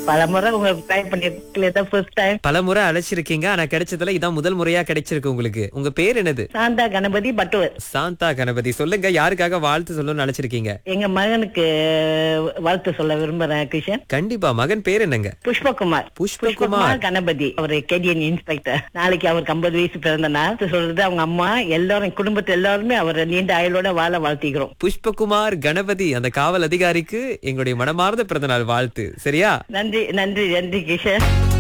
பல முறை உங்க ட்ரை பண்ணிருக்கல தான் ஃபர்ஸ்ட் டைம் பல முறை அழைச்சிருக்கீங்க ஆனா கிடைச்சதுல இதான் முதல் முறையா கிடைச்சிருக்கு உங்களுக்கு உங்க பேர் என்னது சாந்தா கணபதி பட்டுவர் சாந்தா கணபதி சொல்லுங்க யாருக்காக வாழ்த்து சொல்லணும்னு நினைச்சிருக்கீங்க எங்க மகனுக்கு வாழ்த்து சொல்ல விரும்புறேன் கிருஷ்ணன் கண்டிப்பா மகன் பேர் என்னங்க புஷ்பகுமார் புஷ்பகுமார் கணபதி அவர் கேடியன் இன்ஸ்பெக்டர் நாளைக்கு அவருக்கு ஐம்பது வயசு பிறந்த நாள் சொல்றது அவங்க அம்மா எல்லாரும் குடும்பத்து எல்லாருமே அவர் நீண்ட ஆயுளோட வாழ வாழ்த்திக்கிறோம் புஷ்பகுமார் கணபதி அந்த காவல் அதிகாரிக்கு எங்களுடைய மனமார்ந்த பிறந்தநாள் வாழ்த்து சரியா நன்றி நன்றி நன்றி கிஷன்